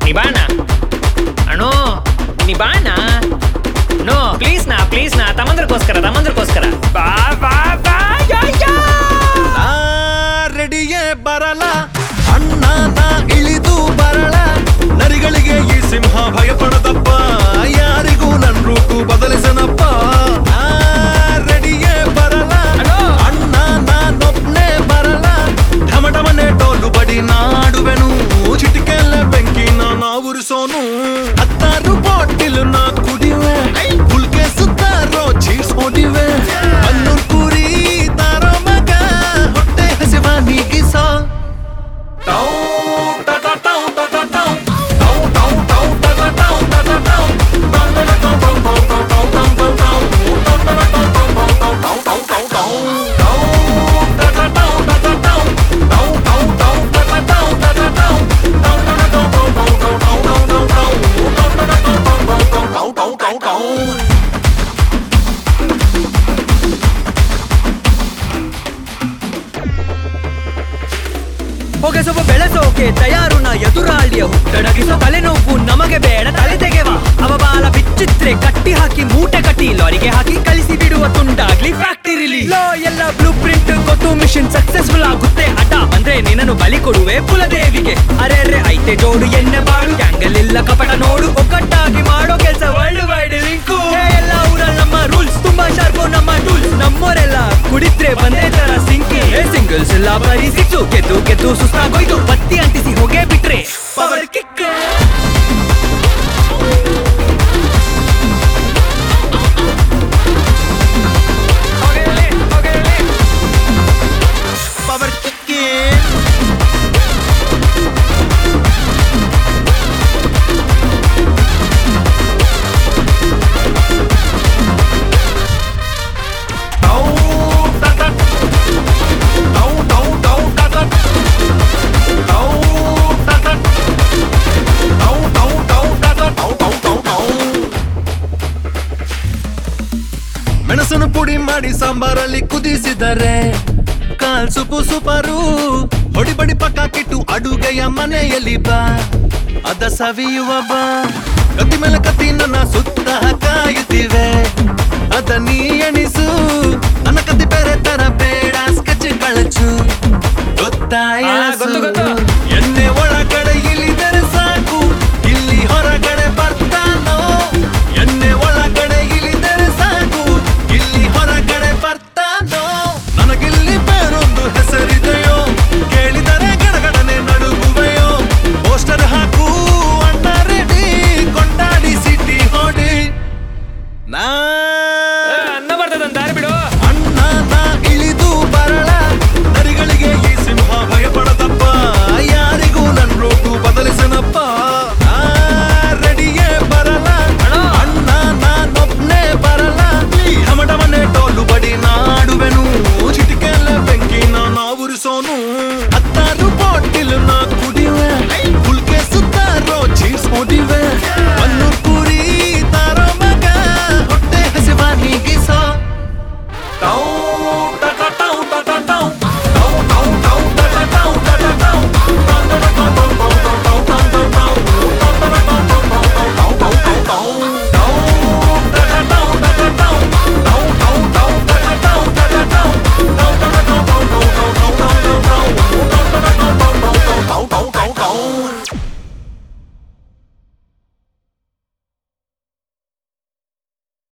ನೀ ಬಾಣ ಅಣ್ಣೋ ನೀ ಬಾಣ ನೋ ಪ್ಲೀಸ್ ನಾ ಪ್ಲೀಸ್ ನಾ ತಮ್ಮಂದ್ರಕ್ಕೋಸ್ಕರ ತಮ್ಮಂದ್ರಕ್ಕೋಸ್ಕರ ಬಾ ಬಾ ಬಾ ಯೋ, ಯೋ. ನಾ ರೆಡಿಯೇ ಬರಲ ಅಣ್ಣನ ಇಳಿದು ಬರಳ ನರಿಗಳಿಗೆ ಈ ಸಿಂಹ ಭಯಪಡದಪ್ಪ ಯಾರಿಗೂ ನನ್ ರೂಟು ಬದಲಿಸನಪ್ಪ ನಾ ರೆಡಿಯೇ ಬರಲ ಹಲೋ. ಅಣ್ಣ ನಾನೊಬ್ನೇ ಬರಲ ಢಮಢಮನೆ ಟೋಲು ಬಡಿ ನಾಡುವೆನು ಚಿಟಿಕೆಲ್ಲ ಬೆಂಕಿನ ನಾವುರಿಸೋನು ಹತ್ತಾರು ಬಾಟಿಲ್ ನಾ ಕುಡಿವೆ ಹುಲ್ಕೆ ಸುತ್ತಾರೋ ಚೀಸ್ ಹೊಡಿವೆ ಅನ್ನೂರ್ ಪೂರಿ ತಾರೋ ಮಗ ಹೊಟ್ಟೆ ಹಸಿವ ನೀಗಿಸೋ ಟೌ ಟ ಟ ಟೌ ಟ ಟ ಟೌ. ಟೌ ಟೌ ಟೌ ಟ ಟ ಟೌ ಟ ಟ ಟೌ. ಟೌ ಟ ಟ ಟೌ ಟೌ ಟೌ ಟೌ ಟೌ ಟೌ ಟೌ ಟೌ. ಟೌ ಟ ಟ ಟೌ ಟೌ ಟೌ ಟೌ ಟೌ ಟೌ ಟೌ ಟೌ. ಟೌ ಟ ಟ ಟೌ ಟ ಟ ಟೌ. ಟೌ ಟೌ ಟೌ ಟ ಟ ಟೌ ಟ ಟ ಟೌ. ಟೌ ಟ ಟ ಟೌ ಟೌ ಟೌ ಟೌ ಟೌ ಟೌ ಟೌ ಟೌ. ಟೌ ಟ ಟ ಟೌ ಟೌ ಟೌ ಟೌ ಟೌ ಟೌ ಟೌ ಟೌ. ಹೊಗೆ ಸೊಪ್ಪು ಬೆಳೆಸೋಕೆ ತಯಾರು ನಾ ಎದುರಾಳಿಯ ಹುಟ್ಟಡಗಿಸೋ ತಲೆನೋವು ನಮಗೆ ಬೇಡ ತಲೆ ತೆಗೆವ ಅವಬಾಲ ಬಿಚ್ಚಿತ್ರೆ ಕಟ್ಟಿ ಹಾಕಿ ಮೂಟೆ ಕಟ್ಟಿ ಲಾರಿಗೆ ಹಾಕಿ ಕಳಿಸಿ ಬಿಡುವ ತುಂಡಾಗ್ಲಿ ಫ್ಯಾಕ್ಟರಿಲಿ ಲೋ ಎಲ್ಲ ಬ್ಲೂ ಪ್ರಿಂಟ್ ಕೊಟ್ಟು ಮಿಷನ್ ಸಕ್ಸಸ್ಫುಲ್ ಆಗುತ್ತೆ ಅಟ ಅಂದ್ರೆ ನಿನ್ನನ್ನು ಬಲಿ ಕೊಡುವೆ ಕುಲದೇವಿಗೆ ಅರೆ ಅರೆ ಐತೆ ಜೋಡು ಎಣ್ಣೆ ಬಾಳು ಗ್ಯಾಂಗಲಿಲ್ಲ ಕಪಟ ನೋಡು ಒಕ್ಕಟ್ಟಾಗಿ ಮಾಡೋ ಕೆಲಸ ವರ್ಲ್ಡ್ ವೈಡ್ ಲಿಂಕು ಎಲ್ಲ ಊರಲ್ಲಿ ನಮ್ಮ ರೂಲ್ಸ್ ತುಂಬಾ ಶಾರ್ಪು ನಮ್ಮ ಟೂಲ್ಸ್ ನಮ್ಮೋರೆಲ್ಲ ಕುಡಿದ್ರೆ ಬಂದೇ ತರ ಸಿಂಕಿ ಸಿಂಗಲ್ಸ್ ಎಲ್ಲ ಬರೀ ಸಿಕ್ಸು ಕೆತ್ತು ಕೆತ್ತು ಸುಸ್ತಾಗೋಯ್ತು ಬತ್ತಿ ಅಂಟಿಸಿ ಹೊಗೆ ಬಿಟ್ರೆ ಪವರ್ ಕಿಕ್ ಹೋಗಿರಲಿ, ಹೋಗಿರಲಿ. ಪವರ್ ಕಿಕ್ಕಿ ಟೌ ಟ ಟ. ಟೌ ಟೌ ಟೌ ಟ ಟ. ಟೌ ಟ ಟ. ಟೌ ಟೌ ಟೌ ಟ ಟ. ಟೌ ಟೌ ಟೌ ಟೌ. ಮೆಣಸನ್ನು ಪುಡಿ ಮಾಡಿ ಸಾಂಬಾರಲ್ಲಿ ಕುದಿಸಿದರೆ ಕಾಲ್ ಸುಪು ಸುಪರು ಹೊಡಿ ಬಡಿ ಪಕ್ಕ ಕಿಟ್ಟು ಅಡುಗೆಯ ಮನೆಯಲ್ಲಿ ಬಾ ಅದ ಸವಿಯುವ ಬಾ ಕತ್ತಿ ಮೇಲೆ ಕತ್ತಿ ನನ್ನ ಸುತ್ತ ಕಾಯುತ್ತಿವೆ ಅದ ನೀ ಎಣಿಸು ನನ್ನ ಕತ್ತಿ ಬೇರೆ ತರ ಬೇಡ ಸ್ಕೆಚ್ ಕಳಚು ಗೊತ್ತಾ ಆ, ಎಳಸು. ಗೊತ್ತು ಗೊತ್ತು